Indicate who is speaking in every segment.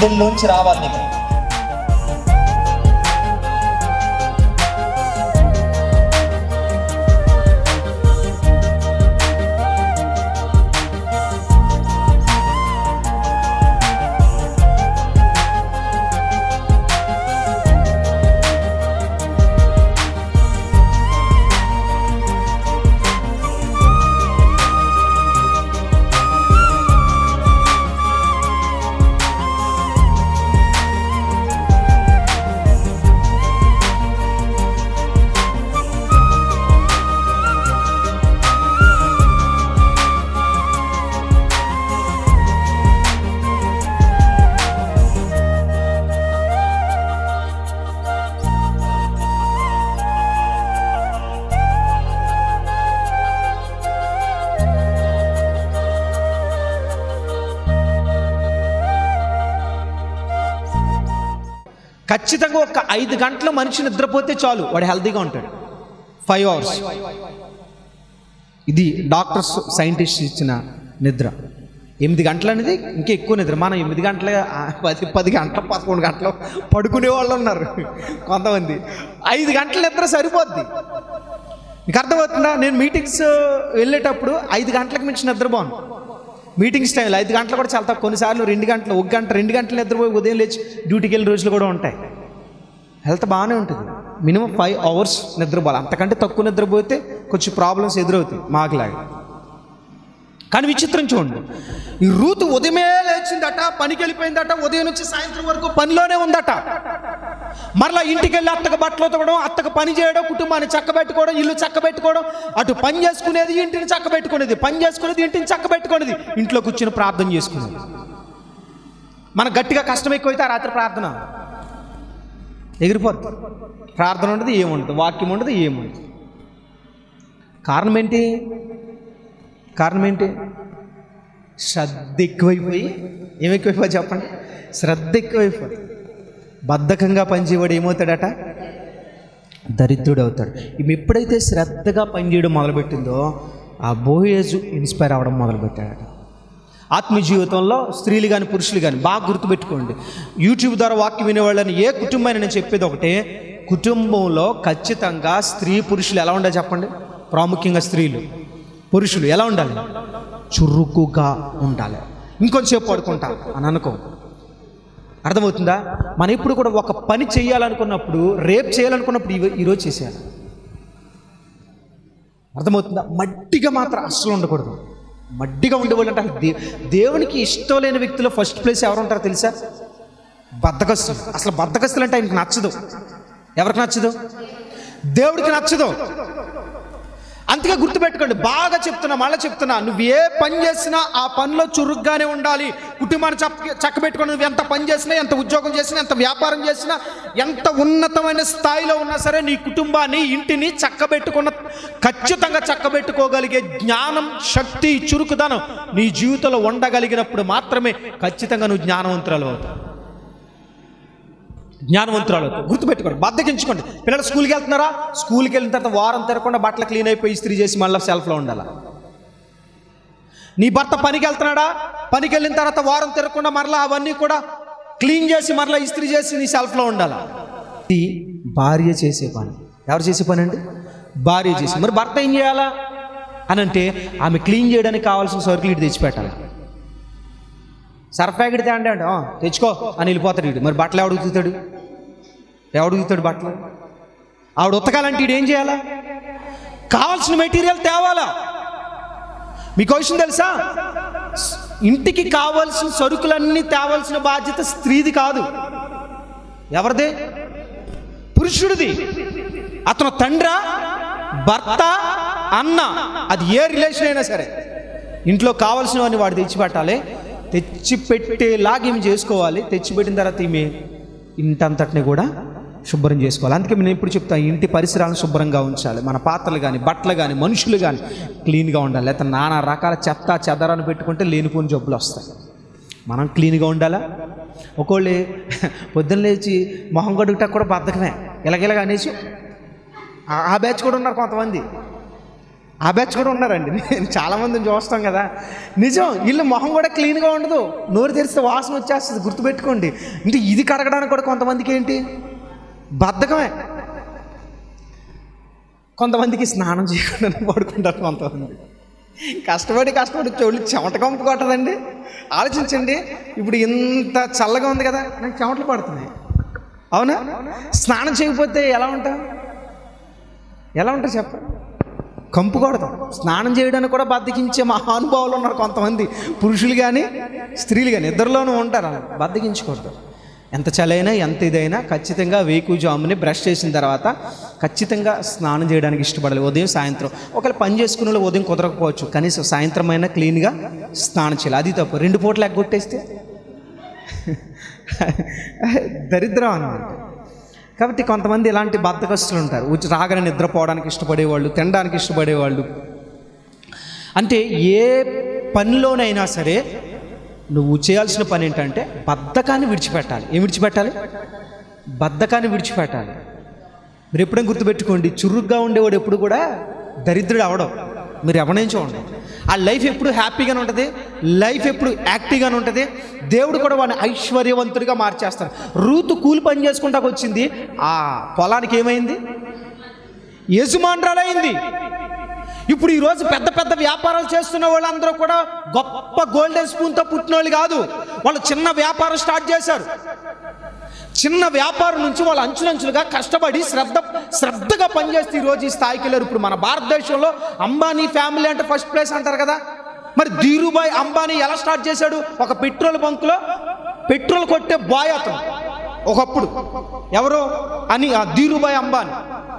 Speaker 1: ఇందులోంచి రావాలి నీకు
Speaker 2: ఖచ్చితంగా ఒక ఐదు గంటల మనిషి నిద్రపోతే చాలు వాడు హెల్తీగా ఉంటాడు ఫైవ్ అవర్స్ ఇది డాక్టర్స్ సైంటిస్ట్ ఇచ్చిన నిద్ర ఎనిమిది గంటలు అనేది ఇంకా ఎక్కువ నిద్ర మనం ఎనిమిది గంటల ఆ, పది పది గంటలు పదకొండు గంటలు పడుకునే వాళ్ళు ఉన్నారు కొంతమంది ఐదు గంటల నిద్ర సరిపోద్ది మీకు అర్థమవుతుందా నేను మీటింగ్స్ వెళ్ళేటప్పుడు ఐదు గంటలకు మించి నిద్రపోను మీటింగ్స్ టైంలో ఐదు గంటలు కూడా చాలా తక్కువ కొన్నిసార్లు రెండు గంటలు ఒక గంట రెండు గంటలు నిద్రపోయి ఉదయం లేచి డ్యూటీకి వెళ్ళిన రోజులు కూడా ఉంటాయి హెల్త్ బాగానే ఉంటుంది మినిమం ఫైవ్ అవర్స్ నిద్రపోవాలి అంతకంటే తక్కువ నిద్రపోతే కొంచెం ప్రాబ్లమ్స్ ఎదురవుతాయి మాకులాగా కానీ విచిత్రం చూడండి ఈ రూతు ఉదయమే లేచిందట పనికి వెళ్ళిపోయిందట ఉదయం నుంచి సాయంత్రం వరకు పనిలోనే ఉందట మరలా ఇంటికి వెళ్ళి అత్తకు బట్టలు ఉతకడం అత్తకు పని చేయడం కుటుంబాన్ని చక్కబెట్టుకోవడం ఇల్లు చక్కబెట్టుకోవడం అటు పని చేసుకునేది ఇంటిని చక్కబెట్టుకునేది పని చేసుకునేది ఇంటిని చక్కబెట్టుకునేది ఇంట్లో కూర్చుని ప్రార్థన చేసుకునేది మన గట్టిగా కష్టం ఎక్కువైతే ఆ రాత్రి ప్రార్థన ఎగిరిపోద్ది ప్రార్థన ఉండదు ఏముండదు వాక్యం ఉండదు ఏముండదు కారణం ఏంటి కారణం ఏంటి శ్రద్ధ ఎక్కువైపోయి ఏం ఎక్కువైపోయి చెప్పండి శ్రద్ధ ఎక్కువైపోయి బద్ధకంగా పనిచేయవాడు ఏమవుతాడట దరిద్రుడు అవుతాడు ఈమె ఎప్పుడైతే శ్రద్ధగా పనిచేయడం మొదలుపెట్టిందో ఆ బోయేజు ఇన్స్పైర్ అవ్వడం మొదలుపెట్టాడట ఆత్మీయ జీవితంలో స్త్రీలు కానీ పురుషులు కానీ బాగా గుర్తుపెట్టుకోండి యూట్యూబ్ ద్వారా వాక్యం వినేవాళ్ళని ఏ కుటుంబాన్ని నేను చెప్పేది ఒకటే కుటుంబంలో ఖచ్చితంగా స్త్రీ పురుషులు ఎలా ఉండాలి చెప్పండి ప్రాముఖ్యంగా స్త్రీలు పురుషులు ఎలా ఉండాలి చురుకుగా ఉండాలి ఇంకొంచెంసేపు పడుకుంటా అని అనుకో అర్థమవుతుందా మనం ఇప్పుడు కూడా ఒక పని చేయాలనుకున్నప్పుడు రేపు చేయాలనుకున్నప్పుడు ఇవ- ఈరోజు చేసేయాలి అర్థమవుతుందా మట్టిగా మాత్రం అస్సలు ఉండకూడదు మట్టిగా ఉండేవాళ్ళు అంటే అసలు దే దేవునికి ఇష్టం లేని వ్యక్తులు ఫస్ట్ ప్లేస్ ఎవరు ఉంటారో తెలుసా బద్దకస్తులు అసలు బద్దకస్తులు అంటే ఆయనకు నచ్చదు ఎవరికి నచ్చదు దేవుడికి నచ్చదు అందుకే గుర్తుపెట్టుకోండి బాగా చెప్తున్నా మళ్ళీ చెప్తున్నా నువ్వు ఏ పని చేసినా ఆ పనిలో చురుగ్గానే ఉండాలి కుటుంబాన్ని చక్క చక్కబెట్టుకుని నువ్వు ఎంత పని చేసినా ఎంత ఉద్యోగం చేసినా ఎంత వ్యాపారం చేసినా ఎంత ఉన్నతమైన స్థాయిలో ఉన్నా సరే నీ కుటుంబాన్ని ఇంటిని చక్కబెట్టుకున్న ఖచ్చితంగా చక్కబెట్టుకోగలిగే జ్ఞానం శక్తి చురుకుదనం నీ జీవితంలో ఉండగలిగినప్పుడు మాత్రమే ఖచ్చితంగా నువ్వు జ్ఞానవంతురాలు అవుతావు జ్ఞానవంతురాలు అవుతావు. గుర్తుపెట్టుకోండి బద్దకించుకోండి పిల్లలు స్కూల్కి వెళ్తున్నారా స్కూల్కి వెళ్ళిన తర్వాత వారం తిరగకుండా బట్టలు క్లీన్ అయిపోయి ఇస్త్రీ చేసి మళ్ళీ సెల్ఫ్లో ఉండాలి నీ భర్త పనికి వెళ్తున్నాడా పనికి వెళ్ళిన తర్వాత వారం తిరగకుండా మరలా అవన్నీ కూడా క్లీన్ చేసి మరలా ఇస్త్రీ చేసి నీ సెల్ఫ్లో ఉండాలి ఇది భార్య చేసే పని ఎవరు చేసే పని అండి భార్య చేసి మరి భర్త ఏం చేయాలా అని అంటే ఆమె క్లీన్ చేయడానికి కావాల్సిన సరుకులు ఇటు తెచ్చిపెట్టాలి సర్ఫ్ ప్యాకెట్ తేండి అంటే "ఆ, తెచ్చుకో అని వెళ్ళిపోతాడు వీడు మరి బట్టలు ఎవడు ఉతుకుతాడు ఎవడు ఉతుకుతాడు బట్టలు ఆవిడ ఉతకాలంటే వీడు ఏం చేయాలా కావాల్సిన మెటీరియల్ తేవాలా మీకు విషయం తెలుసా స్- ఇంటికి కావాల్సిన సరుకులన్నీ తేవాల్సిన బాధ్యత స్త్రీది కాదు ఎవరిది పురుషుడిది అతను తండ్రా భర్త అన్న అది ఏ రిలేషన్ అయినా సరే ఇంట్లో కావాల్సినవన్నీ వాడు తెచ్చిపెట్టాలి తెచ్చిపెట్టేలాగా ఈమె చేసుకోవాలి తెచ్చిపెట్టిన తర్వాత ఈమె ఇంటంతటిని కూడా శుభ్రం చేసుకోవాలి అందుకే నేను ఇప్పుడు చెప్తాను ఇంటి పరిసరాలను శుభ్రంగా ఉంచాలి మన పాత్రలు కానీ బట్టలు కానీ మనుషులు కానీ క్లీన్గా ఉండాలి లేకపోతే నానా రకాల చెత్త చెదరాన్ని పెట్టుకుంటే లేనిపోని జబ్బులు వస్తాయి మనం క్లీన్గా ఉండాలా ఒకళ్ళు పొద్దున్న లేచి మొహం కడుగుటా కూడా బద్ధకమే ఇలాగిలాగ అనేసి ఆ- ఆ బ్యాచ్ కూడా ఉన్నారు కొంతమంది ఆ బ్యాచ్ కూడా ఉన్నారండి నేను చాలామందిని చూస్తాం కదా నిజం వీళ్ళు మొహం కూడా క్లీన్గా ఉండదు నోరు తెరిస్తే వాసన వచ్చేస్తుంది గుర్తుపెట్టుకోండి అంటే ఇది కడగడానికి కూడా కొంతమందికి ఏంటి బద్ధకమే కొంతమందికి స్నానం చేయకుండా పడుకుంటారు కొంతమంది కష్టపడి కష్టపడి చెవులు చెమట కంపు కొట్టదండి ఆలోచించండి ఇప్పుడు ఇంత చల్లగా ఉంది కదా నాకు చెమటలు పడుతున్నాయి అవునా స్నానం చేయకపోతే ఎలా ఉంటాం ఎలా ఉంటారు చెప్పండి కంపు కొడతాం స్నానం చేయడానికి కూడా బద్దకించే మహానుభావులు ఉన్నారు కొంతమంది పురుషులు కానీ స్త్రీలు కానీ ఇద్దరిలోనూ ఉంటారు అలా బద్దకించకూడదు ఎంత చలైనా ఎంత ఇదైనా ఖచ్చితంగా వేకు జాముని బ్రష్ చేసిన తర్వాత ఖచ్చితంగా స్నానం చేయడానికి ఇష్టపడాలి ఉదయం సాయంత్రం ఒకవేళ పని చేసుకునే వాళ్ళు ఉదయం కుదరకపోవచ్చు కనీసం సాయంత్రం అయినా క్లీన్గా స్నానం చేయాలి అది తప్పు రెండు పూటలు ఎగ్గొట్టేస్తే దరిద్రం అన్నమాట కాబట్టి కొంతమంది ఇలాంటి బద్ధకస్తులు ఉంటారు వచ్చి రాగానే నిద్రపోవడానికి ఇష్టపడేవాళ్ళు తినడానికి ఇష్టపడేవాళ్ళు అంటే ఏ పనిలోనైనా సరే నువ్వు చేయాల్సిన పని ఏంటంటే బద్ధకాన్ని విడిచిపెట్టాలి ఏం విడిచిపెట్టాలి బద్ధకాన్ని విడిచిపెట్టాలి మీరు ఎప్పుడైనా గుర్తుపెట్టుకోండి చురుగ్గా ఉండేవాడు ఎప్పుడు కూడా దరిద్రుడు అవడం మీరు ఎవరైనా చూడండి ఆ లైఫ్ ఎప్పుడు హ్యాపీగానే ఉంటుంది లైఫ్ ఎప్పుడు యాక్టివ్గానే ఉంటుంది దేవుడు కూడా వాడిని ఐశ్వర్యవంతుడిగా మార్చేస్తాడు రూతు కూలి పని చేసుకుంటాకు వచ్చింది ఆ పొలానికి ఏమైంది యజమానురాలైంది ఇప్పుడు ఈరోజు పెద్ద పెద్ద వ్యాపారాలు చేస్తున్న వాళ్ళందరూ కూడా గొప్ప గోల్డెన్ స్పూన్తో పుట్టిన వాళ్ళు కాదు వాళ్ళు చిన్న వ్యాపారం స్టార్ట్ చేశారు చిన్న వ్యాపారం నుంచి వాళ్ళు అంచులంచులుగా కష్టపడి శ్రద్ధ శ్రద్ధగా పనిచేస్తే ఈరోజు ఈ స్థాయికి వెళ్ళారు ఇప్పుడు మన భారతదేశంలో అంబానీ ఫ్యామిలీ అంటే ఫస్ట్ ప్లేస్ అంటారు కదా మరి ధీరుభాయ్ అంబానీ ఎలా స్టార్ట్ చేశాడు ఒక పెట్రోల్ బంకులో పెట్రోల్ కొట్టే బాయ్ అతను ఒకప్పుడు ఎవరు అని ఆ ధీరుభాయ్ అంబానీ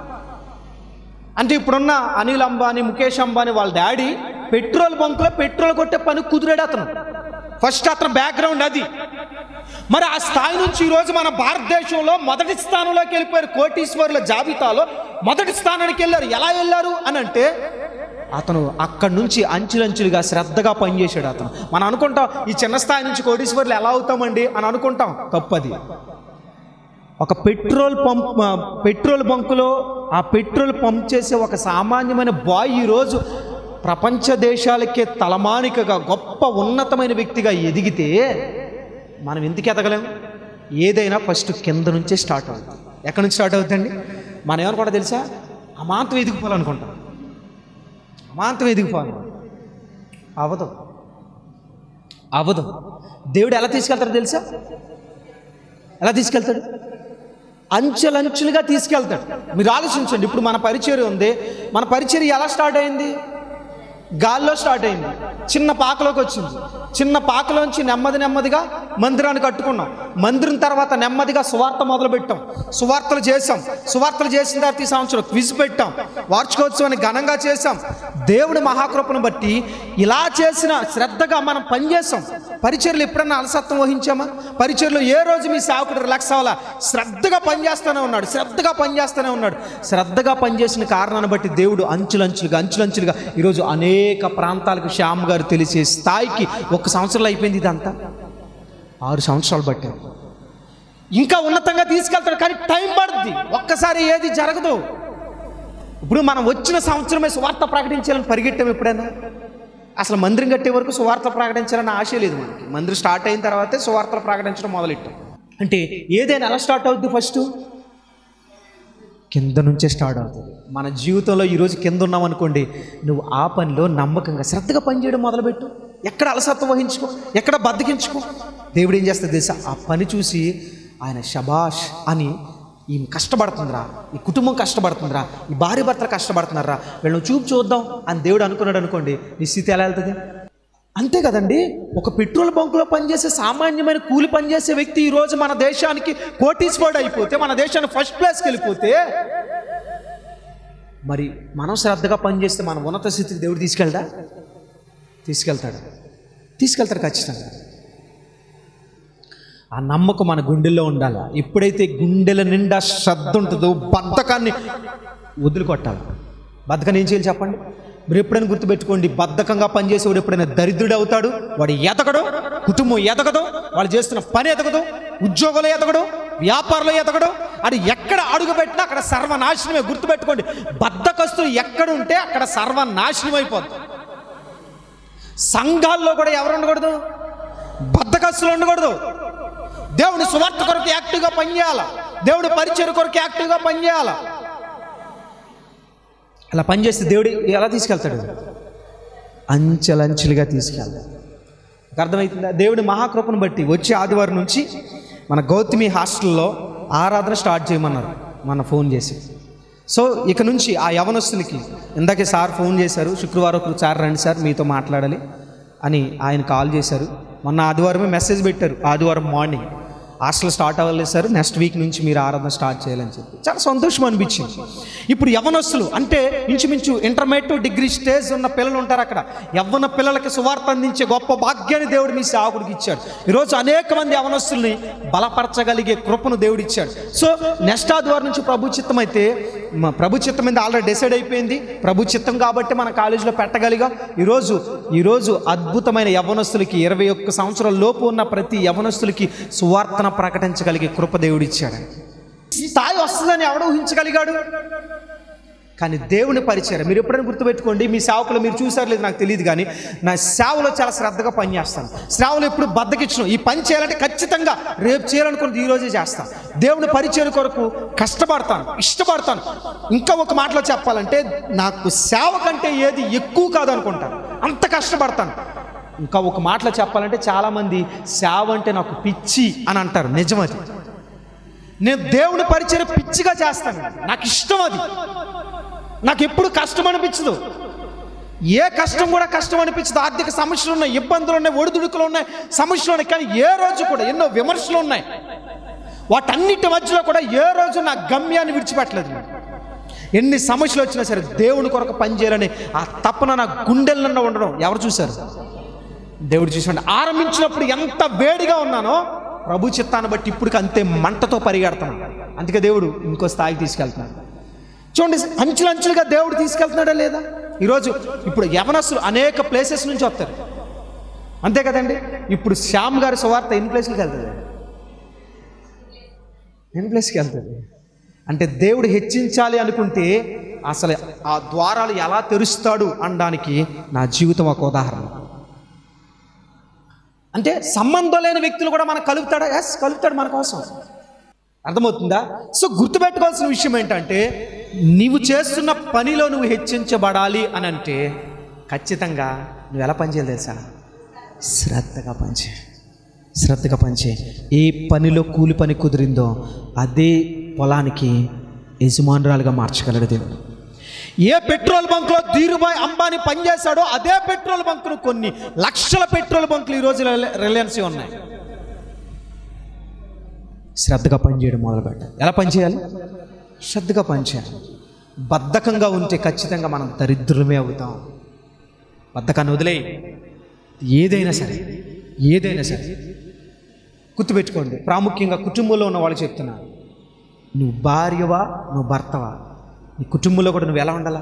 Speaker 2: అంటే ఇప్పుడున్న అనిల్ అంబానీ ముఖేష్ అంబానీ వాళ్ళ డాడీ పెట్రోల్ బంకులో పెట్రోల్ కొట్టే పని కుదిరాడు అతను ఫస్ట్ అతను బ్యాక్గ్రౌండ్ అది మరి ఆ స్థాయి నుంచి ఈరోజు మన భారతదేశంలో మొదటి స్థానంలోకి వెళ్ళిపోయారు కోటీశ్వరుల జాబితాలో మొదటి స్థానానికి వెళ్ళారు ఎలా వెళ్ళారు అని అంటే అతను అక్కడి నుంచి అంచులంచులుగా శ్రద్ధగా పనిచేశాడు అతను మనం అనుకుంటాం ఈ చిన్న స్థాయి నుంచి కోటీశ్వరులు ఎలా అవుతామండి అని అనుకుంటాం తప్పది ఒక పెట్రోల్ పంప్ ఆ, పెట్రోల్ బంకులో ఆ పెట్రోల్ పంప్ చేసే ఒక సామాన్యమైన బాయ్ ఈరోజు ప్రపంచ దేశాలకే తలమానికగా గొప్ప ఉన్నతమైన వ్యక్తిగా ఎదిగితే మనం ఎందుకు ఎదగలేం ఏదైనా ఫస్ట్ కింద నుంచే స్టార్ట్ అవుతుంది ఎక్కడి నుంచి స్టార్ట్ అవుతుందండి మనం ఏమనుకుంటా తెలుసా అమాంతం ఎదిగిపోవాలనుకుంటాం అమాంతం ఎదిగిపోవాలి అవదు అవదు దేవుడు ఎలా తీసుకెళ్తాడో తెలుసా ఎలా తీసుకెళ్తాడు అంచెలంచులుగా తీసుకెళ్తాడు మీరు ఆలోచించండి ఇప్పుడు మన పరిచర్య ఉంది మన పరిచర్య ఎలా స్టార్ట్ అయింది గాల్లో స్టార్ట్ అయింది చిన్న పాకలోకి వచ్చింది చిన్న పాకలోంచి నెమ్మది నెమ్మదిగా మందిరాన్ని కట్టుకున్నాం మందిరం తర్వాత నెమ్మదిగా సువార్త మొదలుపెట్టాం సువార్తలు చేసాం సువార్తలు చేసిన తర్వాత ఈ సంవత్సరం క్విజ్ పెట్టాం వార్షికోత్సవాన్ని ఘనంగా చేసాం దేవుడి మహాకృపను బట్టి ఇలా చేసిన శ్రద్ధగా మనం పనిచేసాం పరిచర్లు ఎప్పుడన్నా అలసత్వం వహించామా పరిచర్లో ఏ రోజు మీ సేవకుడు రిలాక్స్ అవ్వాలా శ్రద్ధగా పనిచేస్తూనే ఉన్నాడు శ్రద్ధగా పనిచేస్తూనే ఉన్నాడు శ్రద్ధగా పనిచేసిన కారణాన్ని బట్టి దేవుడు అంచులంచులుగా అంచులంచులుగా ఈరోజు అనేక ప్రాంతాలకు శ్యామ్ గారు తెలిసే స్థాయికి ఒక సంవత్సరాలు అయిపోయింది ఇదంతా ఆరు సంవత్సరాలు పట్టారు ఇంకా ఉన్నతంగా తీసుకెళ్తాడు కానీ టైం పడుద్ది ఒక్కసారి ఏది జరగదు ఇప్పుడు మనం వచ్చిన సంవత్సరమే సువార్త ప్రకటించాలని పరిగెట్టాం ఎప్పుడైనా అసలు మందిరం కట్టే వరకు సువార్త ప్రకటించాలని ఆశ లేదు మనకి మందిరం స్టార్ట్ అయిన తర్వాతే సువార్తలు ప్రకటించడం మొదలెట్టాం అంటే ఏదైనా ఎలా స్టార్ట్ అవుద్ది ఫస్ట్ కింద నుంచే స్టార్ట్ అవుతుంది మన జీవితంలో ఈరోజు కింద ఉన్నాం అనుకోండి నువ్వు ఆ పనిలో నమ్మకంగా శ్రద్ధగా పనిచేయడం మొదలుపెట్టు ఎక్కడ అలసత్వం వహించుకో ఎక్కడ బద్దకించుకో దేవుడు ఏం చేస్తుంది తెలుసా ఆ పని చూసి ఆయన షబాష్ అని ఈ కష్టపడుతుందిరా ఈ కుటుంబం కష్టపడుతుందిరా ఈ భార్య భర్తలు కష్టపడుతున్నారా వీళ్ళని చూపు చూద్దాం అని దేవుడు అనుకున్నాడు అనుకోండి నీ స్థితి ఎలా వెళ్తుంది అంతే కదండి ఒక పెట్రోల్ బంకులో పనిచేసే సామాన్యమైన కూలి పనిచేసే వ్యక్తి ఈరోజు మన దేశానికి కోటీశ్వరుడు అయిపోతే మన దేశానికి ఫస్ట్ ప్లేస్కి వెళ్ళిపోతే మరి మనం శ్రద్ధగా పనిచేస్తే మన ఉన్నత స్థితికి దేవుడు తీసుకెళ్దా తీసుకెళ్తాడు తీసుకెళ్తాడు ఖచ్చితంగా ఆ నమ్మకం మన గుండెల్లో ఉండాలి ఎప్పుడైతే గుండెల నిండా శ్రద్ధ ఉంటుందో బద్ధకాన్ని వదులుకొట్టాలి బద్ధకాన్ని ఏం చేయాలి చెప్పండి మీరు ఎప్పుడైనా గుర్తుపెట్టుకోండి బద్ధకంగా పనిచేసేవాడు ఎప్పుడైనా దరిద్రుడు అవుతాడు వాడు ఎదగడు కుటుంబం ఎదగదు వాళ్ళు చేస్తున్న పని ఎదగదు ఉద్యోగంలో ఎదగడు వ్యాపారంలో ఎదగడు అది ఎక్కడ అడుగు పెట్టినా అక్కడ సర్వనాశనమే గుర్తుపెట్టుకోండి బద్ధకస్తులు ఎక్కడ ఉంటే అక్కడ సర్వనాశనం అయిపోతుంది సంఘాల్లో కూడా ఎవరు ఉండకూడదు బద్ధకస్తులు ఉండకూడదు దేవుని సువార్త కొరకు యాక్టివ్గా పనిచేయాలి దేవుడి పరిచయం కొరకు యాక్టివ్గా పనిచేయాలి అలా పనిచేస్తే దేవుడు ఎలా తీసుకెళ్తాడు అంచెలంచెలుగా తీసుకెళ్తాడు మీకు అర్థమవుతుందా దేవుడి మహాకృపను బట్టి వచ్చే ఆదివారం నుంచి మన గౌతమి హాస్టల్లో ఆరాధన స్టార్ట్ చేయమన్నారు మన ఫోన్ చేసి సో ఇక నుంచి ఆ యవనస్తునికి ఇందాకే సార్ ఫోన్ చేశారు శుక్రవారం ఒకరు సార్ రండి సార్ మీతో మాట్లాడాలి అని ఆయన కాల్ చేశారు మొన్న ఆదివారమే మెసేజ్ పెట్టారు ఆదివారం మార్నింగ్ హాస్టల్ స్టార్ట్ అవ్వలేదు సార్ నెక్స్ట్ వీక్ నుంచి మీరు ఆరాధన స్టార్ట్ చేయాలని చెప్పి చాలా సంతోషం అనిపించింది ఇప్పుడు యవనస్తులు అంటే ఇంచుమించు ఇంటర్మీడియట్ డిగ్రీ స్టేజ్ ఉన్న పిల్లలు ఉంటారు అక్కడ యవ్వన పిల్లలకి సువార్త అందించే గొప్ప భాగ్యాన్ని దేవుడు మీ సేవకుడికి ఇచ్చాడు ఈరోజు అనేక మంది యవనస్తుల్ని బలపరచగలిగే కృపను దేవుడు ఇచ్చాడు సో నెక్స్ట్ ఆదివారం నుంచి ప్రభు చిత్తం అయితే మా ప్రభు చిత్తం మీద ఆల్రెడీ డిసైడ్ అయిపోయింది ప్రభు చిత్తం కాబట్టి మన కాలేజీలో పెట్టగలిగాం ఈరోజు ఈరోజు అద్భుతమైన యవనస్తులకి ఇరవై ఒక్క సంవత్సరాల లోపు ఉన్న ప్రతి యవనస్తులకి సువార్తన ప్రకటించగలిగే కృప దేవుడు ఇచ్చాడు ఈ స్థాయి వస్తుందని ఎవడ ఊహించగలిగాడు కానీ దేవుని పరిచయం మీరు ఎప్పుడైనా గుర్తుపెట్టుకోండి మీ సేవకులు మీరు చూసారు లేదు నాకు తెలియదు కానీ నా సేవలో చాలా శ్రద్ధగా పని చేస్తాను సేవలు ఎప్పుడు బద్దకిచ్చను ఈ పని చేయాలంటే ఖచ్చితంగా రేపు చేయాలనుకున్నది ఈ రోజే చేస్తాను దేవుని పరిచయం కొరకు కష్టపడతాను ఇష్టపడతాను ఇంకా ఒక మాటలో చెప్పాలంటే నాకు సేవ కంటే ఏది ఎక్కువ కాదనుకుంటాను అంత కష్టపడతాను ఇంకా ఒక మాటలో చెప్పాలంటే చాలామంది సేవ అంటే నాకు పిచ్చి అని అంటారు నిజమది నేను దేవుని పరిచయం పిచ్చిగా చేస్తాను నాకు ఇష్టం అది నాకు ఎప్పుడు కష్టం అనిపించదు ఏ కష్టం కూడా కష్టం అనిపించదు ఆర్థిక సమస్యలు ఉన్నాయి ఇబ్బందులు ఉన్నాయి ఒడిదుడుకులు ఉన్నాయి సమస్యలు ఉన్నాయి కానీ ఏ రోజు కూడా ఎన్నో విమర్శలు ఉన్నాయి వాటన్నిటి మధ్యలో కూడా ఏ రోజు నా గమ్యాన్ని విడిచిపెట్టలేదు నేను. ఎన్ని సమస్యలు వచ్చినా సరే దేవుని కొరకు పనిచేయాలని ఆ తపన నా గుండెల్లో ఉండడం ఎవరు చూశారు దేవుడు చూసాడు ఆరంభించినప్పుడు ఎంత వేడిగా ఉన్నానో ప్రభు చిత్తాన్ని బట్టి ఇప్పటికి అంతే మంటతో పరిగెడుతున్నాను అందుకే దేవుడు ఇంకో స్థాయికి తీసుకెళ్తున్నాడు చూడండి అంచులు అంచులుగా దేవుడు తీసుకెళ్తున్నాడా లేదా ఈరోజు ఇప్పుడు యవనస్తులు అనేక ప్లేసెస్ నుంచి వస్తారు అంతే కదండి ఇప్పుడు శ్యామ్ గారి సువార్త ఎన్ని ప్లేస్లకు వెళ్తుంది ఎన్ని ప్లేస్కి వెళ్తుంది అంటే దేవుడు హెచ్చించాలి అనుకుంటే అసలు ఆ ద్వారాలు ఎలా తెరుస్తాడు అనడానికి నా జీవితం ఒక ఉదాహరణ అంటే సంబంధం లేని వ్యక్తులు కూడా మనకు కలుపుతాడా ఎస్ కలుపుతాడు మన కోసం అర్థమవుతుందా సో గుర్తుపెట్టుకోవాల్సిన విషయం ఏంటంటే నీవు చేస్తున్న పనిలో నువ్వు హెచ్చించబడాలి అని అంటే ఖచ్చితంగా నువ్వు ఎలా పనిచేయాలి తెలుసా శ్రద్ధగా పనిచే శ్రద్ధగా పనిచే ఏ పనిలో కూలి పని కుదిరిందో అదే పొలానికి యజమానురాలుగా మార్చగలడు దేవుడు ఏ పెట్రోల్ బంక్లో ధీరుభాయ్ అంబానీ పనిచేశాడో అదే పెట్రోల్ బంకును కొన్ని లక్షల పెట్రోల్ బంకులు ఈరోజు రిలయన్స్ ఉన్నాయి శ్రద్ధగా పనిచేయడం మొదలుపెట్టాలి ఎలా పనిచేయాలి శ్రద్ధగా పనిచేయాలి బద్ధకంగా ఉంటే ఖచ్చితంగా మనం దరిద్రమే అవుతాం బద్ధకాన్ని వదిలేయి ఏదైనా సరే ఏదైనా సరే గుర్తుపెట్టుకోండి ప్రాముఖ్యంగా కుటుంబంలో ఉన్న వాళ్ళు చెప్తున్నారు నువ్వు భార్యవా నువ్వు భర్తవా నీ కుటుంబంలో కూడా నువ్వు ఎలా ఉండాలా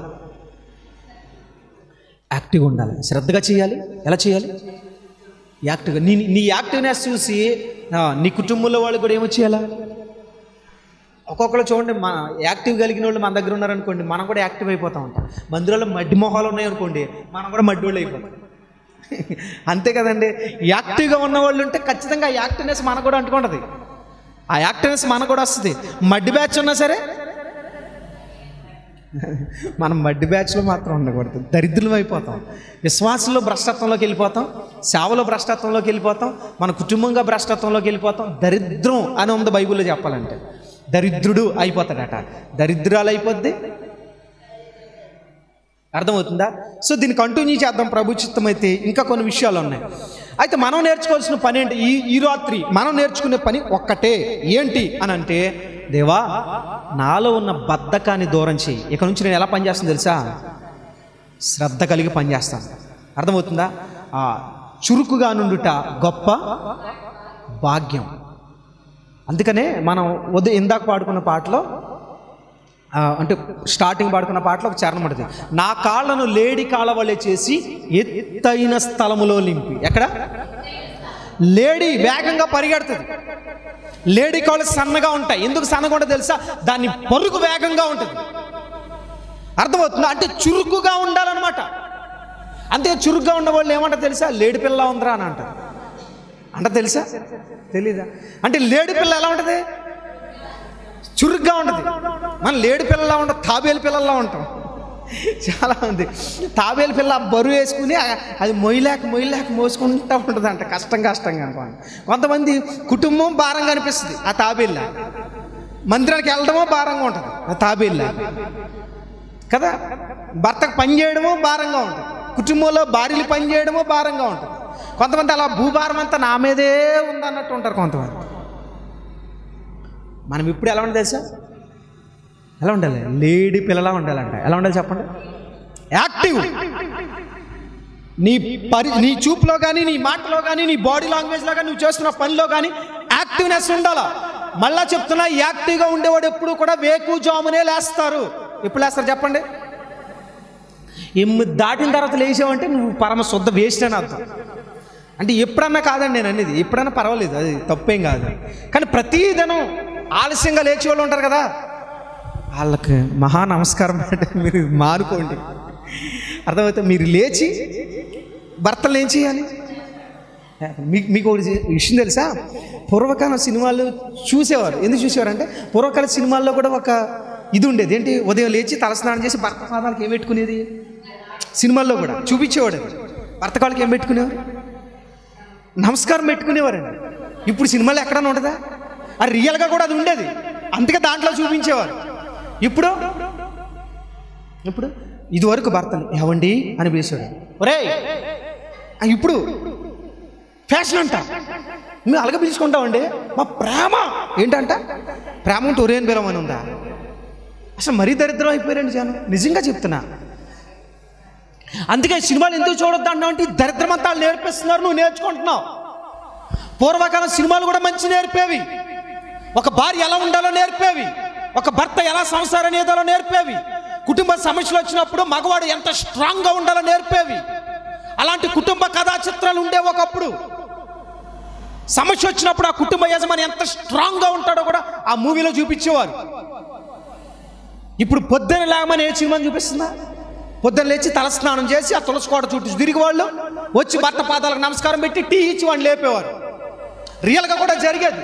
Speaker 2: యాక్టివ్గా ఉండాలి శ్రద్ధగా చేయాలి ఎలా చేయాలి యాక్టివ్గా నీ నీ యాక్టివ్నెస్ చూసి ఆ, నీ కుటుంబంలో వాళ్ళు కూడా ఏమో చేయాలా ఒక్కొక్కరు చూడండి మన యాక్టివ్ కలిగిన వాళ్ళు మన దగ్గర ఉన్నారనుకోండి మనం కూడా యాక్టివ్ అయిపోతూ ఉంటాం మందిరాల్లో మడ్డి మొహాలు ఉన్నాయనుకోండి మనం కూడా మడ్డి వాళ్ళు అయిపోతాం అంతే కదండి యాక్టివ్గా ఉన్న వాళ్ళు ఉంటే ఖచ్చితంగా ఆ యాక్టివ్నెస్ మనకు కూడా అంటుకుంటుంది ఆ యాక్టివ్నెస్ మనకు కూడా వస్తుంది మడ్డి బ్యాచ్ ఉన్నా సరే మనం మడ్డి బ్యాచ్లో మాత్రం ఉండకూడదు దరిద్రులం అయిపోతాం విశ్వాసంలో భ్రష్టత్వంలోకి వెళ్ళిపోతాం సేవలో భ్రష్టత్వంలోకి వెళ్ళిపోతాం మన కుటుంబంగా భ్రష్టత్వంలోకి వెళ్ళిపోతాం దరిద్రం అని ఉంది బైబిల్లో చెప్పాలంటే దరిద్రుడు అయిపోతాడట దరిద్రాలు అయిపోద్ది అర్థమవుతుందా సో దీన్ని కంటిన్యూ చేద్దాం ప్రభు చిత్తం అయితే ఇంకా కొన్ని విషయాలు ఉన్నాయి అయితే మనం నేర్చుకోవాల్సిన పని ఏంటి ఈ ఈ రాత్రి మనం నేర్చుకునే పని ఒక్కటే ఏంటి అని అంటే దేవా నాలో ఉన్న బద్ధకాన్ని దూరం చేయి ఇక నుంచి నేను ఎలా పనిచేస్తాను తెలుసా శ్రద్ధ కలిగి పనిచేస్తాను అర్థమవుతుందా ఆ చురుకుగా నుండుట గొప్ప భాగ్యం అందుకనే మనం ఉదయం ఇందాక పాడుకున్న పాటలో ఆ, అంటే స్టార్టింగ్ పాడుకున్న పాటలో ఒక చరణం ఉంటుంది నా కాళ్ళను లేడి కాళ్ళ వలె చేసి ఎత్తైన స్థలములో నింపి ఎక్కడ లేడీ వేగంగా పరిగెడుతుంది లేడీ కాళ్ళు సన్నగా ఉంటాయి ఎందుకు సన్నగా ఉంటుంది తెలుసా దాని పరుగు వేగంగా ఉంటుంది అర్థమవుతుందా అంటే చురుకుగా ఉండాలన్నమాట అంతే చురుగ్గా ఉన్న వాళ్ళు ఏమంటారు తెలుసా లేడి పిల్ల ఉందిరా అని అంటారు అంట తెలుసా తెలీదా అంటే లేడి పిల్ల ఎలా ఉంటుంది చురుగ్గా ఉంటుంది మన లేడి పిల్లలా ఉంటాం తాబేలు పిల్లల్లా ఉంటాం చాలా మంది తాబేలు పిల్ల బరువు వేసుకుని ఆ- అది మొయ్యలేక మొయ్యలేక మోసుకుంటూ ఉంటుంది అంట కష్టం కష్టంగా అనుకోండి కొంతమంది కుటుంబం భారంగా అనిపిస్తుంది ఆ తాబేళ్ళ మందిరానికి వెళ్ళడమో భారంగా ఉంటుంది ఆ తాబేళ్ళ కదా భర్తకు పని చేయడమో భారంగా ఉంటుంది కుటుంబంలో భార్యలు పని చేయడమో భారంగా ఉంటుంది కొంతమంది అలా భూభారం అంతా నా మీదే ఉందన్నట్టు ఉంటారు కొంతమంది మనం ఇప్పుడు ఎలా ఉండాలి తెలుసా ఎలా ఉండాలి లేడీ పిల్లలా ఉండాలంట ఎలా ఉండాలి చెప్పండి యాక్టివ్ నీ పరి నీ చూపులో కానీ నీ మాటలో కానీ నీ బాడీ లాంగ్వేజ్లో కానీ నువ్వు చేస్తున్న పనిలో కానీ యాక్టివ్నెస్ ఉండాలా మళ్ళా చెప్తున్నా యాక్టివ్గా ఉండేవాడు ఎప్పుడు కూడా వేకు జామునే లేస్తారు ఎప్పుడు లేస్తారు చెప్పండి ఎమ్మి దాటిన తర్వాత లేచావంటే నువ్వు పరమ శుద్ధ వేస్ట్ అని అర్థం అంటే ఎప్పుడన్నా కాదండి నేను అనేది ఎప్పుడన్నా పర్వాలేదు అది తప్పేం కాదు కానీ ప్రతి దినం ఆలస్యంగా లేచే వాళ్ళు ఉంటారు కదా వాళ్ళకి మహా నమస్కారం అంటే మీరు మానుకోండి అర్థమైతే మీరు లేచి భర్తలు ఏం చేయాలి మీకు మీకు ఒకటి విషయం తెలుసా పూర్వకాలం సినిమాలు చూసేవారు ఎందుకు చూసేవారంటే పూర్వకాల సినిమాల్లో కూడా ఒక ఇది ఉండేది ఏంటి ఉదయం లేచి తలస్నానం చేసి భర్త పాదాలకు ఏం పెట్టుకునేది సినిమాల్లో కూడా చూపించేవాడు అది భర్త కాళ్ళకి ఏం పెట్టుకునేవారు నమస్కారం పెట్టుకునేవారండి ఇప్పుడు సినిమాలు ఎక్కడన్నా ఉంటుందా అది రియల్గా కూడా అది ఉండేది అందుకే దాంట్లో చూపించేవారు ఇప్పుడు ఇప్పుడు ఇదివరకు భర్తలు ఏవండి అని పిలిచాడు ఒరే ఇప్పుడు ఫ్యాషన్ అంట మేము అలాగే పిలుచుకుంటామండి మా ప్రేమ ఏంటంట ప్రేమ ఉంటే ఒరే అని పిలవని ఉందా అసలు మరీ దరిద్రం అయిపోయారండి జనం నిజంగా చెప్తున్నా అందుకే సినిమాలు ఎందుకు చూడొద్దు అన్నావు అంటే ఈ దరిద్రం అంతా వాళ్ళు నేర్పిస్తున్నారు నువ్వు నేర్చుకుంటున్నావు పూర్వకాలం సినిమాలు కూడా మంచి నేర్పేవి ఒక భార్య ఎలా ఉండాలో నేర్పేవి ఒక భర్త ఎలా సంసారం ఏదాలో నేర్పేవి కుటుంబ సమస్యలు వచ్చినప్పుడు మగవాడు ఎంత స్ట్రాంగ్గా ఉండాలో నేర్పేవి అలాంటి కుటుంబ కథా చిత్రాలు ఉండేవి ఒకప్పుడు సమస్య వచ్చినప్పుడు ఆ కుటుంబ యజమాని ఎంత స్ట్రాంగ్గా ఉంటాడో కూడా ఆ మూవీలో చూపించేవారు ఇప్పుడు పొద్దున లేమని ఏ సినిమాని చూపిస్తుందా పొద్దున లేచి తలస్నానం చేసి ఆ తులసి కోట చుట్టూ తిరిగి వాళ్ళు వచ్చి భర్త పాదాలకు నమస్కారం పెట్టి టీ ఇచ్చి వాళ్ళు లేపేవారు రియల్గా కూడా జరిగేది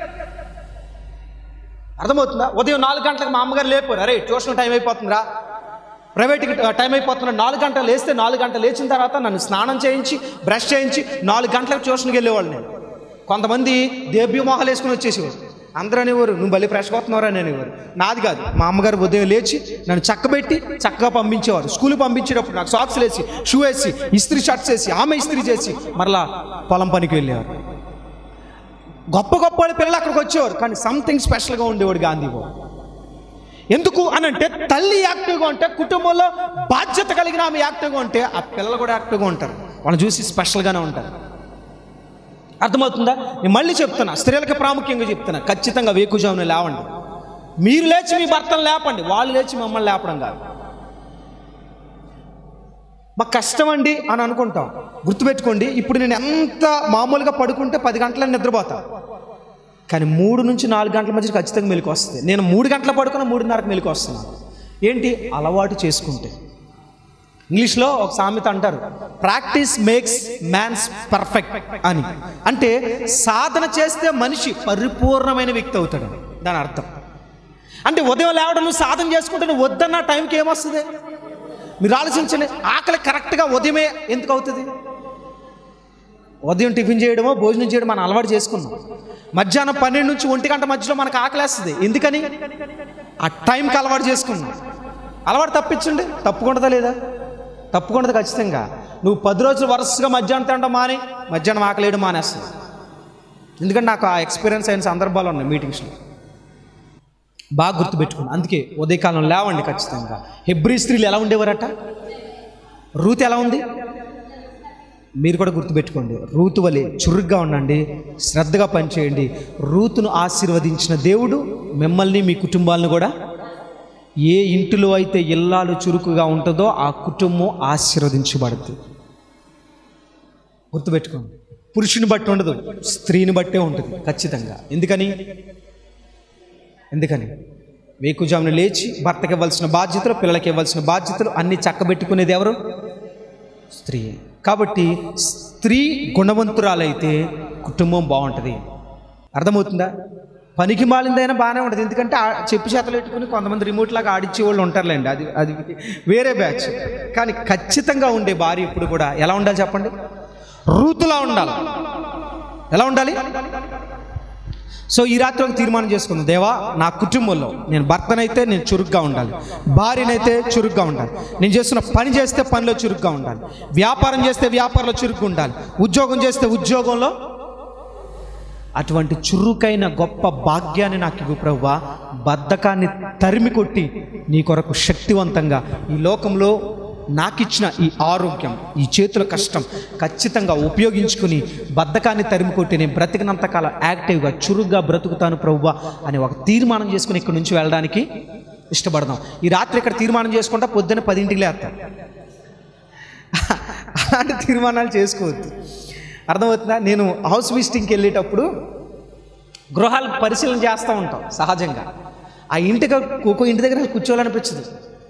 Speaker 2: అర్థమవుతుందా ఉదయం నాలుగు గంటలకు మా అమ్మగారు లేపారు అరే ట్యూషన్ టైం అయిపోతుందిరా ప్రైవేట్కి టైం అయిపోతున్నా నాలుగు గంటలు లేస్తే నాలుగు గంటలు లేచిన తర్వాత నన్ను స్నానం చేయించి బ్రష్ చేయించి నాలుగు గంటలకు ట్యూషన్కి వెళ్ళేవాళ్ళు నేను కొంతమంది దేబ్య మొహాలు వేసుకుని వచ్చేసేవారు అందరూ అనేవారు నువ్వు బలి ఫ్రెష్ అవుతున్నారా అని అనేవారు నాది కాదు మా అమ్మగారు ఉదయం లేచి నన్ను చక్కబెట్టి చక్కగా పంపించేవారు స్కూల్ పంపించేటప్పుడు నాకు సాక్స్ వేసి షూ వేసి ఇస్త్రీ షర్ట్స్ వేసి ఆమె ఇస్త్రీ చేసి మరలా పొలం పనికి వెళ్ళేవారు గొప్ప గొప్ప వాళ్ళ పిల్లలు అక్కడికి వచ్చేవారు కానీ సంథింగ్ స్పెషల్గా ఉండేవాడు గాంధీ బాబు ఎందుకు అని అంటే తల్లి యాక్టివ్గా ఉంటే కుటుంబంలో బాధ్యత కలిగిన ఆమె యాక్టివ్గా ఉంటే ఆ పిల్లలు కూడా యాక్టివ్గా ఉంటారు వాళ్ళని చూసి స్పెషల్గానే ఉంటారు అర్థమవుతుందా నేను మళ్ళీ చెప్తున్నా స్త్రీలకు ప్రాముఖ్యంగా చెప్తున్నా ఖచ్చితంగా వేకుజామున లేవండి మీరు లేచి మీ భర్తను లేపండి వాళ్ళు లేచి మమ్మల్ని లేపడం కాదు మాకు కష్టం అండి అని అనుకుంటాం గుర్తుపెట్టుకోండి ఇప్పుడు నేను ఎంత మామూలుగా పడుకుంటే పది గంటల నిద్రపోతా కానీ మూడు నుంచి నాలుగు గంటల మధ్య ఖచ్చితంగా మెలకు వస్తుంది నేను మూడు గంటల పడుకున్న మూడున్నరకు మెలకు వస్తున్నాను ఏంటి అలవాటు చేసుకుంటే ఇంగ్లీష్లో ఒక సామెత అంటారు ప్రాక్టీస్ మేక్స్ మ్యాన్స్ పర్ఫెక్ట్ అని అంటే సాధన చేస్తే మనిషి పరిపూర్ణమైన వ్యక్తి అవుతాడు దాని అర్థం అంటే ఉదయం లేవడం నువ్వు సాధన చేసుకుంటే నువ్వు వద్దన్న టైంకి ఏమొస్తుంది మీరు ఆలోచించండి ఆకలి కరెక్ట్గా ఉదయమే ఎందుకు అవుతుంది ఉదయం టిఫిన్ చేయడమో భోజనం చేయడం మనం అలవాటు చేసుకున్నాం మధ్యాహ్నం పన్నెండు నుంచి ఒంటి గంట మధ్యలో మనకు ఆకలేస్తుంది ఎందుకని ఆ టైంకి అలవాటు చేసుకున్నాం అలవాటు తప్పించండి తప్పుకుంటుందా లేదా తప్పుకుంటుంది ఖచ్చితంగా నువ్వు పది రోజులు వరుసగా మధ్యాహ్నం తినడం మాని మధ్యాహ్నం ఆకలేయడం మానేస్తుంది ఎందుకంటే నాకు ఆ ఎక్స్పీరియన్స్ అయిన సందర్భాలు ఉన్నాయి మీటింగ్స్లో బాగా గుర్తుపెట్టుకుని అందుకే ఉదయకాలం లేవండి ఖచ్చితంగా హెబ్రి స్త్రీలు ఎలా ఉండేవారట రూత్ ఎలా ఉంది మీరు కూడా గుర్తుపెట్టుకోండి రూతు వలె చురుగ్గా ఉండండి శ్రద్ధగా పనిచేయండి రూతును ఆశీర్వదించిన దేవుడు మిమ్మల్ని మీ కుటుంబాలను కూడా ఏ ఇంటిలో అయితే ఇల్లాలు చురుకుగా ఉంటుందో ఆ కుటుంబం ఆశీర్వదించబడుతుంది గుర్తుపెట్టుకోండి పురుషుని బట్టి ఉండదు స్త్రీని బట్టే ఉంటుంది ఖచ్చితంగా ఎందుకని ఎందుకని వేకుజామున లేచి భర్తకి ఇవ్వాల్సిన బాధ్యతలు పిల్లలకి ఇవ్వాల్సిన బాధ్యతలు అన్ని చక్కబెట్టుకునేది ఎవరు స్త్రీ కాబట్టి స్త్రీ గుణవంతురాలైతే కుటుంబం బాగుంటుంది అర్థమవుతుందా పనికి మాలిందైనా బాగానే ఉంటుంది ఎందుకంటే ఆ చెప్పు చేతలు పెట్టుకుని కొంతమంది రిమోట్ లాగా ఆడిచ్చే వాళ్ళు ఉంటారులేండి అది అది వేరే బ్యాచ్ కానీ ఖచ్చితంగా ఉండే భార్య ఇప్పుడు కూడా ఎలా ఉండాలి చెప్పండి రూతులా ఉండాలి ఎలా ఉండాలి సో ఈ రాత్రి ఒక తీర్మానం చేసుకుందాం దేవా నా కుటుంబంలో నేను భర్తనైతే నేను చురుగ్గా ఉండాలి భార్యనైతే చురుగ్గా ఉండాలి నేను చేస్తున్న పని చేస్తే పనిలో చురుగ్గా ఉండాలి వ్యాపారం చేస్తే వ్యాపారంలో చురుగ్గా ఉండాలి ఉద్యోగం చేస్తే ఉద్యోగంలో అటువంటి చురుకైన గొప్ప భాగ్యాన్ని నాకు ఇవ్వు ప్రభువా బద్ధకాన్ని తరిమి కొట్టి నీ కొరకు శక్తివంతంగా ఈ లోకంలో నాకిచ్చిన ఈ ఆరోగ్యం ఈ చేతుల కష్టం ఖచ్చితంగా ఉపయోగించుకుని బద్ధకాన్ని తరిమి కొట్టి నేను బ్రతికినంతకాలం యాక్టివ్గా చురుగ్గా బ్రతుకుతాను ప్రభువా అని ఒక తీర్మానం చేసుకుని ఇక్కడి నుంచి వెళ్ళడానికి ఇష్టపడదాం ఈ రాత్రి ఇక్కడ తీర్మానం చేసుకుంటా పొద్దున్న పదింటికి లేస్తాం అలాంటి తీర్మానాలు చేసుకోవద్దు అర్థమవుతుందా నేను హౌస్ విజిటింగ్కి వెళ్ళేటప్పుడు గృహాలు పరిశీలన చేస్తూ ఉంటాం సహజంగా ఆ ఇంటికి ఒక్కో ఇంటి దగ్గర కూర్చోవాలనిపించదు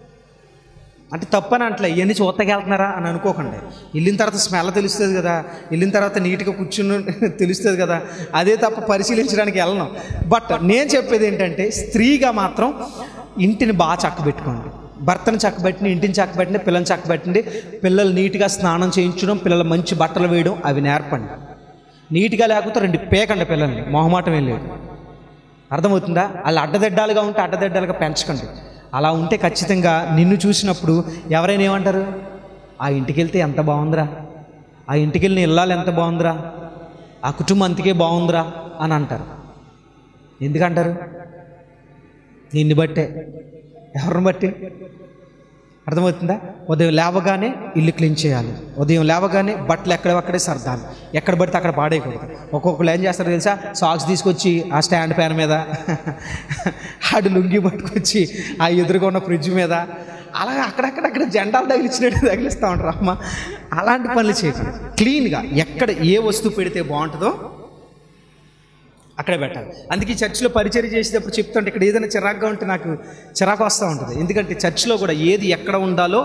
Speaker 2: అంటే తప్పని అంటలే ఇవన్నీ చూత్తకి వెళ్తున్నారా అని అనుకోకండి వెళ్ళిన తర్వాత స్మెల్ తెలుస్తుంది కదా వెళ్ళిన తర్వాత నీట్గా కూర్చుని తెలుస్తుంది కదా అదే తప్ప పరిశీలించడానికి వెళ్ళను బట్ నేను చెప్పేది ఏంటంటే స్త్రీగా మాత్రం ఇంటిని బాగా చక్కబెట్టుకోండి భర్తను చక్కబెట్టిన ఇంటిని చక్కబెట్టండి పిల్లల్ని చక్కబెట్టండి పిల్లలు నీట్గా స్నానం చేయించడం పిల్లలు మంచి బట్టలు వేయడం అవి నేర్పండి నీట్గా లేకపోతే రెండు పేకండి పిల్లల్ని మొహమాటం ఏం లేదు అర్థమవుతుందా వాళ్ళు అడ్డదిడ్డాలుగా ఉంటే అడ్డదిడ్డాలుగా పెంచకండి అలా ఉంటే ఖచ్చితంగా నిన్ను చూసినప్పుడు ఎవరైనా ఏమంటారు ఆ ఇంటికి వెళ్తే ఎంత బాగుందిరా ఆ ఇంటికి వెళ్ళిన ఇల్లాలు ఎంత బాగుందిరా ఆ కుటుంబం అంతకే బాగుందిరా అని అంటారు ఎందుకంటారు నిన్ను బట్టే ఎవరిని బట్టి అర్థమవుతుందా ఉదయం లేవగానే ఇల్లు క్లీన్ చేయాలి ఉదయం లేవగానే బట్టలు ఎక్కడెక్కడే సర్దాలి ఎక్కడ పడితే అక్కడ పాడేయకూడదు ఒక్కొక్కరు ఏం చేస్తారో తెలుసా సాక్స్ తీసుకొచ్చి ఆ స్టాండ్ ఫ్యాన్ మీద ఆడు లుంగి పట్టుకొచ్చి ఆ ఎదురుగా ఉన్న ఫ్రిడ్జ్ మీద అలా అక్కడక్కడక్కడ జెండాలు తగిలిచ్చినట్టు తగిలిస్తూ ఉంటారు అమ్మ అలాంటి పనులు చేయకూడదు క్లీన్గా ఎక్కడ ఏ వస్తువు పెడితే బాగుంటుందో అక్కడే పెట్టాలి అందుకే ఈ చర్చిలో పరిచయం చేసేటప్పుడు చెప్తుంటే ఇక్కడ ఏదైనా చిరాకుగా ఉంటే నాకు చిరాకు వస్తూ ఉంటుంది ఎందుకంటే చర్చిలో కూడా ఏది ఎక్కడ ఉండాలో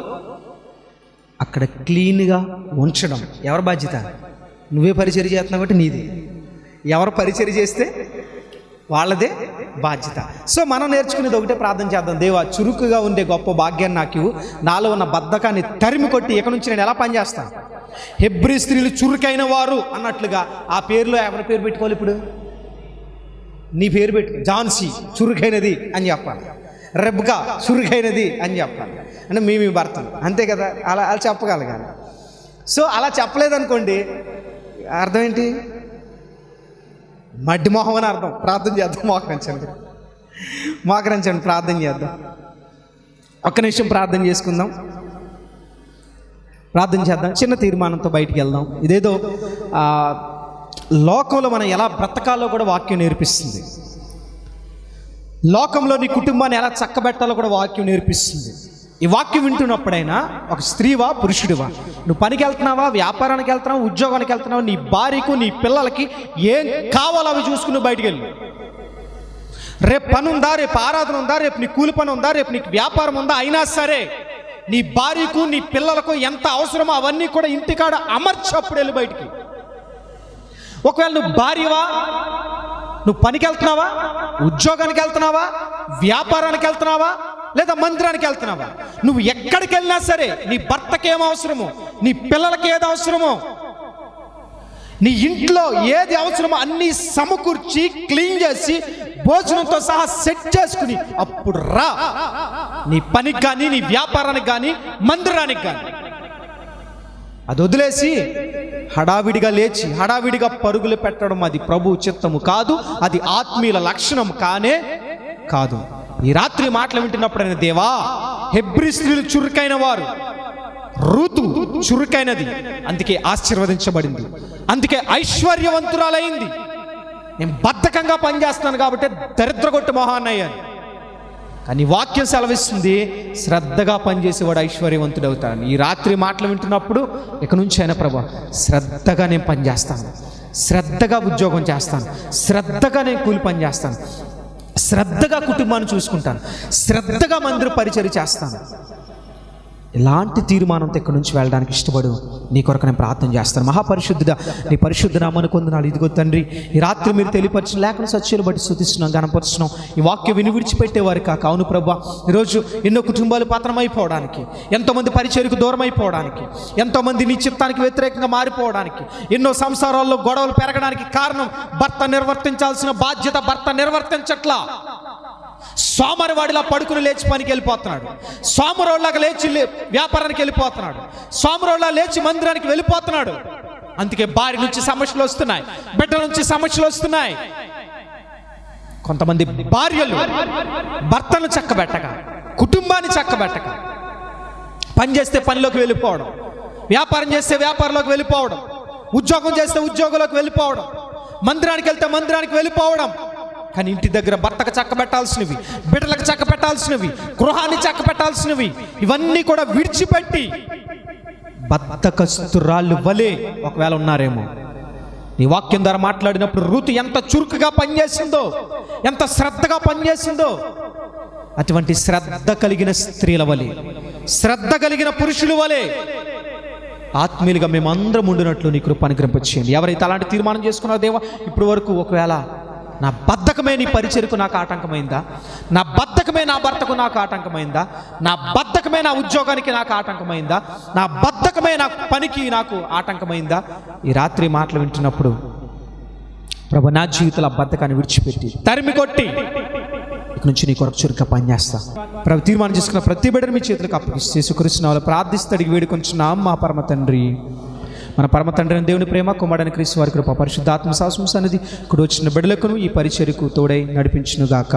Speaker 2: అక్కడ క్లీన్గా ఉంచడం ఎవరి బాధ్యత నువ్వే పరిచయం చేస్తున్నావు కాబట్టి నీది ఎవరు పరిచయం చేస్తే వాళ్ళదే బాధ్యత సో మనం నేర్చుకునేది ఒకటే ప్రార్థన చేద్దాం దేవా చురుకుగా ఉండే గొప్ప భాగ్యాన్ని నాకు ఇవ్వు. నాలో ఉన్న బద్ధకాన్ని తరిమి కొట్టి ఇక నుంచి నేను ఎలా పనిచేస్తాను హెబ్రి స్త్రీలు చురుకైన వారు అన్నట్లుగా ఆ పేరులో ఎవరి పేరు పెట్టుకోవాలి ఇప్పుడు నీ పేరు పెట్టు ఝాన్సీ చురుకైనది అని చెప్పాలి రెబ్గా చురుకైనది అని చెప్పాలి అంటే మీ మీ భర్తలు అంతే కదా అలా అలా చెప్పగలగాలి సో అలా చెప్పలేదనుకోండి అర్థం ఏంటి మడ్డి మొహం అని అర్థం ప్రార్థన చేద్దాం మోకరించండి మోకరించండి ప్రార్థన చేద్దాం ఒక్క నిమిషం ప్రార్థన చేసుకుందాం ప్రార్థన చేద్దాం చిన్న తీర్మానంతో బయటికి వెళ్దాం ఇదేదో ఆ, లోకంలో మనం ఎలా బ్రతకాలో కూడా వాక్యం నేర్పిస్తుంది లోకంలో నీ కుటుంబాన్ని ఎలా చక్కబెట్టాలో కూడా వాక్యం నేర్పిస్తుంది ఈ వాక్యం వింటున్నప్పుడైనా ఒక స్త్రీవా పురుషుడివా నువ్వు పనికి వెళ్తున్నావా వ్యాపారానికి వెళ్తున్నావా ఉద్యోగానికి వెళ్తున్నావా నీ భార్యకు నీ పిల్లలకి ఏం కావాలో అవి చూసుకుని నువ్వు బయటికి వెళ్ళు రేపు పని ఉందా రేపు ఆరాధన ఉందా రేపు నీ కూలి పని ఉందా రేపు నీకు వ్యాపారం ఉందా అయినా సరే నీ భార్యకు నీ పిల్లలకు ఎంత అవసరమో అవన్నీ కూడా ఇంటికాడ అమర్చప్పుడు వెళ్ళి బయటికి ఒకవేళ నువ్వు భార్యవా నువ్వు పనికి వెళ్తున్నావా ఉద్యోగానికి వెళ్తున్నావా వ్యాపారానికి వెళ్తున్నావా లేదా మందిరానికి వెళ్తున్నావా నువ్వు ఎక్కడికి వెళ్ళినా సరే నీ భర్తకి ఏం అవసరమో నీ పిల్లలకి ఏది అవసరమో నీ ఇంట్లో ఏది అవసరమో అన్నీ సమకూర్చి క్లీన్ చేసి భోజనంతో సహా సెట్ చేసుకుని అప్పుడు రా నీ పనికి కానీ నీ వ్యాపారానికి కానీ మందిరానికి కానీ అది వదిలేసి హడావిడిగా లేచి హడావిడిగా పరుగులు పెట్టడం అది ప్రభు చిత్తము కాదు అది ఆత్మీయుల లక్షణం కానే కాదు ఈ రాత్రి మాటలు వింటున్నప్పుడైన దేవా హెబ్రి స్త్రీలు చురుకైన వారు ఋతు చురుకైనది అందుకే ఆశీర్వదించబడింది అందుకే ఐశ్వర్యవంతురాలైంది నేను బద్ధకంగా పనిచేస్తున్నాను కాబట్టి దరిద్రగొట్టు మొహాన్ని అయ్యాను కానీ వాక్యం సెలవిస్తుంది శ్రద్ధగా పనిచేసేవాడు ఐశ్వర్యవంతుడు అవుతాడు ఈ రాత్రి మాటలు వింటున్నప్పుడు ఇక నుంచి అయినా ప్రభా శ్రద్ధగా నేను పనిచేస్తాను శ్రద్ధగా ఉద్యోగం చేస్తాను శ్రద్ధగా నేను కూలి పని చేస్తాను శ్రద్ధగా కుటుంబాన్ని చూసుకుంటాను శ్రద్ధగా మందిర పరిచయం చేస్తాను ఎలాంటి తీర్మానంతో ఇక్కడి నుంచి వెళ్ళడానికి ఇష్టపడు నీ కొరకు నేను ప్రార్థన చేస్తాను మహాపరిశుద్ధుడ నీ పరిశుద్ధ నామను కొందనాలు ఇదిగో తండ్రి ఈ రాత్రి మీరు తెలియపరిచిన లేఖన సత్యాలు బట్టి స్థుతిస్తున్నాం గణపరుస్తున్నాం ఈ వాక్యం విని విడిచిపెట్టేవారు కాక అవును ప్రభా ఈరోజు ఎన్నో కుటుంబాలు పతనమైపోవడానికి ఎంతోమంది పరిచయకు దూరం అయిపోవడానికి ఎంతోమంది నీ చిత్తానికి వ్యతిరేకంగా మారిపోవడానికి ఎన్నో సంసారాల్లో గొడవలు పెరగడానికి కారణం భర్త నిర్వర్తించాల్సిన బాధ్యత భర్త నిర్వర్తించట్లా సోమరివాడిలా పడుకుని లేచి పనికి వెళ్ళిపోతున్నాడు సోమరోళ్ళగా లేచి లే- వ్యాపారానికి వెళ్ళిపోతున్నాడు సోమరోళ్ళ లేచి మందిరానికి వెళ్ళిపోతున్నాడు అందుకే భార్య నుంచి సమస్యలు వస్తున్నాయి బిడ్డల నుంచి సమస్యలు వస్తున్నాయి కొంతమంది భార్యలు భర్తను చక్కబెట్టక కుటుంబాన్ని చక్కబెట్టక పని చేస్తే పనిలోకి వెళ్ళిపోవడం వ్యాపారం చేస్తే వ్యాపారంలోకి వెళ్ళిపోవడం ఉద్యోగం చేస్తే ఉద్యోగంలోకి వెళ్ళిపోవడం మందిరానికి వెళ్తే మందిరానికి వెళ్ళిపోవడం కానీ ఇంటి దగ్గర భర్తకు చక్కబెట్టాల్సినవి బిడ్డలకు చక్కబెట్టాల్సినవి గృహాన్ని చక్కబెట్టాల్సినవి ఇవన్నీ కూడా విడిచిపెట్టి బద్ధకస్తురాళ్ళు వలే ఒకవేళ ఉన్నారేమో నీ వాక్యం ద్వారా మాట్లాడినప్పుడు ఋతు ఎంత చురుకుగా పనిచేసిందో ఎంత శ్రద్ధగా పనిచేసిందో అటువంటి శ్రద్ధ కలిగిన స్త్రీల వలె శ్రద్ధ కలిగిన పురుషుల వలె ఆత్మీయులుగా మేమందరం ఉండినట్లు నీ కృప అనుగ్రహింపచేయండి ఎవరైతే అలాంటి తీర్మానం చేసుకున్నారో దేవా ఇప్పుడు వరకు ఒకవేళ నా బద్ధకమే నీ పరిచయకు నాకు ఆటంకమైందా నా బద్ధకమే నా భర్తకు నాకు ఆటంకమైందా నా బద్ధకమే నా ఉద్యోగానికి నాకు ఆటంకమైందా నా బద్ధకమే నా పనికి నాకు ఆటంకమైందా ఈ రాత్రి మాటలు వింటున్నప్పుడు ప్రభు నా జీవితంలో ఆ బద్ధకాన్ని విడిచిపెట్టి తరిమి కొట్టి ఇక నుంచి నీ కొరకు చురుగ్గా పనిచేస్తా ప్రభు తీర్మానం చేసుకున్న ప్రతి బిడ్డను మీ చేతులకు అప్పగిస్తే సుకరిస్తున్న వాళ్ళు ప్రార్థిస్తే అడిగి వేడుకొంచున్నాం మా పరమ తండ్రి మన పరమ తండ్రి అయిన దేవుని ప్రేమ కుమారుని క్రీస్తు వారి కృప పరిశుద్ధాత్మ శాసం సన్నిధి ఇక్కడ వచ్చిన బిడ్డలకును ఈ పరిచర్యకు తోడై నడిపించునుగాక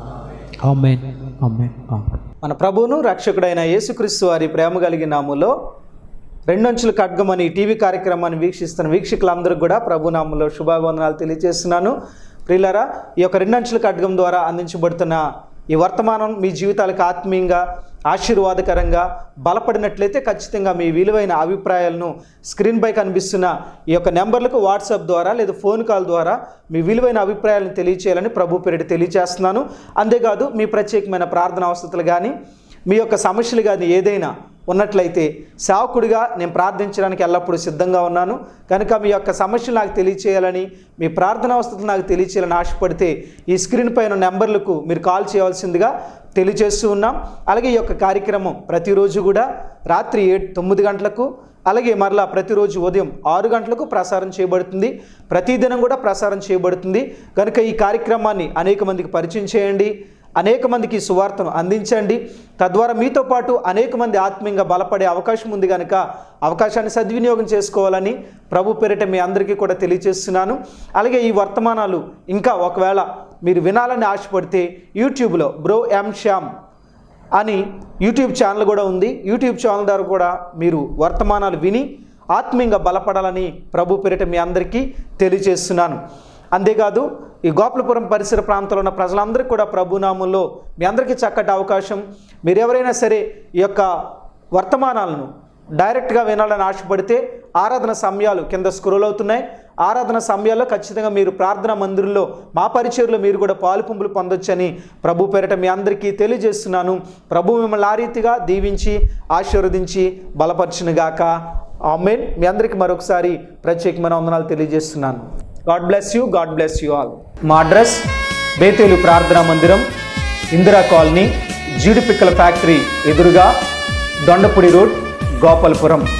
Speaker 2: ఆమెన్ ఆమెన్ ఆమెన్
Speaker 1: మన ప్రభువును రక్షకుడైన యేసుక్రీస్తు వారి ప్రేమ కలిగిన నాములో రెండంచుల ఖడ్గమని టీవీ కార్యక్రమాన్ని వీక్షిస్తున్న వీక్షకులందరికీ కూడా ప్రభు నామంలో శుభావందనాలు తెలియజేస్తున్నాను ప్రియులరా ఈ యొక్క రెండంచుల ఖడ్గం ద్వారా అందించబడుతున్న ఈ వర్తమానం మీ జీవితాలకు ఆత్మీయంగా ఆశీర్వాదకరంగా బలపడినట్లయితే ఖచ్చితంగా మీ విలువైన అభిప్రాయాలను స్క్రీన్పై కనిపిస్తున్న ఈ యొక్క నెంబర్లకు వాట్సాప్ ద్వారా లేదా ఫోన్ కాల్ ద్వారా మీ విలువైన అభిప్రాయాలను తెలియచేయాలని ప్రభు పేరిట తెలియజేస్తున్నాను అంతేకాదు మీ ప్రత్యేకమైన ప్రార్థన అవసరాలు కానీ మీ యొక్క సమస్యలు కానీ ఏదైనా ఉన్నట్లయితే సేవకుడిగా నేను ప్రార్థించడానికి ఎల్లప్పుడూ సిద్ధంగా ఉన్నాను కనుక మీ యొక్క సమస్యలు నాకు తెలియచేయాలని మీ ప్రార్థన అవస్థలు నాకు తెలియచేయాలని ఆశపడితే ఈ స్క్రీన్ పైన నెంబర్లకు మీరు కాల్ చేయవలసిందిగా తెలియజేస్తూ ఉన్నాం అలాగే ఈ యొక్క కార్యక్రమం ప్రతిరోజు కూడా రాత్రి ఏడు తొమ్మిది గంటలకు అలాగే మరలా ప్రతిరోజు ఉదయం ఆరు గంటలకు ప్రసారం చేయబడుతుంది ప్రతిదినం కూడా ప్రసారం చేయబడుతుంది కనుక ఈ కార్యక్రమాన్ని అనేక మందికి పరిచయం చేయండి అనేక మందికి ఈ సువార్తను అందించండి తద్వారా మీతో పాటు అనేక మంది ఆత్మీయంగా బలపడే అవకాశం ఉంది కనుక అవకాశాన్ని సద్వినియోగం చేసుకోవాలని ప్రభు పేరిట మీ అందరికీ కూడా తెలియజేస్తున్నాను అలాగే ఈ వర్తమానాలు ఇంకా ఒకవేళ మీరు వినాలని ఆశపడితే యూట్యూబ్లో బ్రో ఎం శ్యామ్ అని యూట్యూబ్ ఛానల్ కూడా ఉంది యూట్యూబ్ ఛానల్ ద్వారా కూడా మీరు వర్తమానాలు విని ఆత్మీయంగా బలపడాలని ప్రభు పేరిట మీ అందరికీ తెలియజేస్తున్నాను అంతేకాదు ఈ గోపాలపురం పరిసర ప్రాంతంలో ఉన్న ప్రజలందరికీ కూడా ప్రభునామంలో మీ అందరికీ చక్కటి అవకాశం మీరు ఎవరైనా సరే ఈ యొక్క వర్తమానాలను డైరెక్ట్గా వినాలని ఆశపడితే ఆరాధన సమయాలు కింద స్క్రోల్ అవుతున్నాయి ఆరాధన సమయాల్లో ఖచ్చితంగా మీరు ప్రార్థనా మందిరంలో మా పరిచయలో మీరు కూడా పాలు పుంపులు పొందొచ్చని ప్రభు పేరిట మీ అందరికీ తెలియజేస్తున్నాను ప్రభు మిమ్మల్ని ఆ రీతిగా దీవించి ఆశీర్వదించి బలపరచునుగాక ఆమెన్ మీ అందరికీ మరొకసారి ప్రత్యేకమైన వందనాలు తెలియజేస్తున్నాను god bless you god bless you all మా అడ్రస్ బేతేలు ప్రార్థనా మందిరం ఇందిరా కాలనీ జీడిపిక్కల ఫ్యాక్టరీ ఎదురుగా దొండపుడి రోడ్ గోపాలపురం